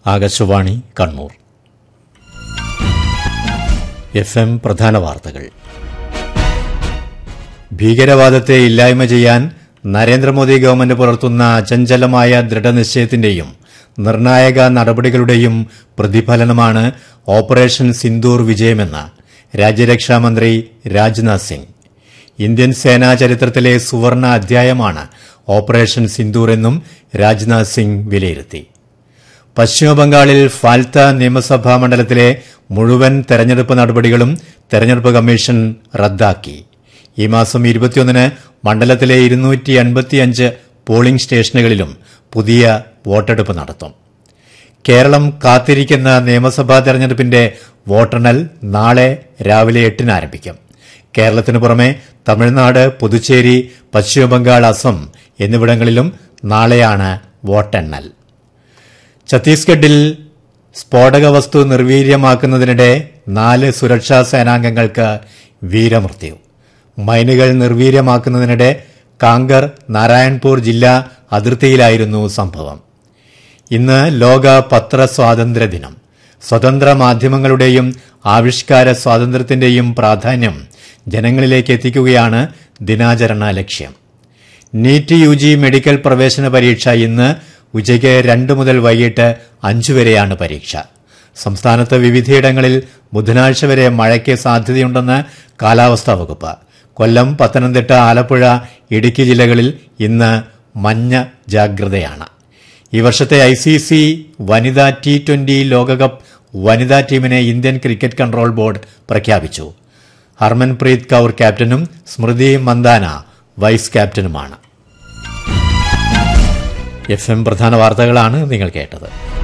Akashvani Kannur F M പ്രധാന വാർത്തകൾ ഭീകരവാദത്തെ ഇല്ലായ്മ ചെയ്യാൻ നരേന്ദ്രമോദി ഗവൺമെന്റ് പുലർത്തുന്ന അചഞ്ചലമായ ദൃഢനിശ്ചയത്തിന്റെയും നിർണായക നടപടികളുടെയും പ്രതിഫലനമാണ് ഓപ്പറേഷൻ സിന്ദൂർ വിജയമെന്ന് രാജ്യരക്ഷാമന്ത്രി രാജ്നാഥ് സിംഗ് ഇന്ത്യൻ സേനാ ചരിത്രത്തിലെ സുവർണ അധ്യായമാണ് ഓപ്പറേഷൻ സിന്ദൂർ എന്നും രാജ്നാഥ് സിംഗ് വിലയിരുത്തി പശ്ചിമബംഗാളിൽ ഫാൽത്ത നിയമസഭാ മണ്ഡലത്തിലെ മുഴുവൻ തെരഞ്ഞെടുപ്പ് നടപടികളും തെരഞ്ഞെടുപ്പ് കമ്മീഷൻ റദ്ദാക്കി ഈ മാസം ഇരുപത്തിയൊന്നിന് മണ്ഡലത്തിലെ ഇരുന്നൂറ്റി അൻപത്തിയഞ്ച് പോളിംഗ് സ്റ്റേഷനുകളിലും പുതിയ വോട്ടെടുപ്പ് നടത്തും കേരളം കാത്തിരിക്കുന്ന നിയമസഭാ തെരഞ്ഞെടുപ്പിന്റെ വോട്ടെണ്ണൽ നാളെ രാവിലെ എട്ടിന് ആരംഭിക്കും കേരളത്തിനു പുറമെ തമിഴ്നാട് പുതുച്ചേരി പശ്ചിമബംഗാൾ അസം എന്നിവിടങ്ങളിലും നാളെയാണ് വോട്ടെണ്ണൽ ഛത്തീസ്ഗഡിൽ സ്ഫോടക വസ്തു നിർവീര്യമാക്കുന്നതിനിടെ നാല് സുരക്ഷാ സേനാംഗങ്ങൾക്ക് വീരമൃത്യു മൈനുകൾ നിർവീര്യമാക്കുന്നതിനിടെ കാങ്കർ നാരായൺപൂർ ജില്ലാ അതിർത്തിയിലായിരുന്നു സംഭവം ഇന്ന് ലോക പത്രസ്വാതന്ത്ര്യ ദിനം സ്വതന്ത്ര മാധ്യമങ്ങളുടെയും ആവിഷ്കാര സ്വാതന്ത്ര്യത്തിന്റെയും പ്രാധാന്യം ജനങ്ങളിലേക്ക് എത്തിക്കുകയാണ് ദിനാചരണ ലക്ഷ്യം നീറ്റ് യു ജി മെഡിക്കൽ പ്രവേശന പരീക്ഷ ഇന്ന് ഉച്ചയ്ക്ക് രണ്ട് മുതൽ വൈകിട്ട് അഞ്ചു വരെയാണ് പരീക്ഷ സംസ്ഥാനത്ത് വിവിധയിടങ്ങളിൽ ബുധനാഴ്ച വരെ മഴയ്ക്ക് സാധ്യതയുണ്ടെന്ന് കാലാവസ്ഥാ വകുപ്പ് കൊല്ലം പത്തനംതിട്ട ആലപ്പുഴ ഇടുക്കി ജില്ലകളിൽ ഇന്ന് മഞ്ഞ ജാഗ്രതയാണ് ഈ വർഷത്തെ ഐ സി സി വനിതാ ടി ട്വന്റി ലോകകപ്പ് വനിതാ ടീമിനെ ഇന്ത്യൻ ക്രിക്കറ്റ് കൺട്രോൾ ബോർഡ് പ്രഖ്യാപിച്ചു ഹർമൻപ്രീത് കൌർ ക്യാപ്റ്റനും സ്മൃതി മന്ദാന വൈസ് ക്യാപ്റ്റനുമാണ് എഫ് എം പ്രധാന വാർത്തകളാണ് നിങ്ങൾ കേട്ടത്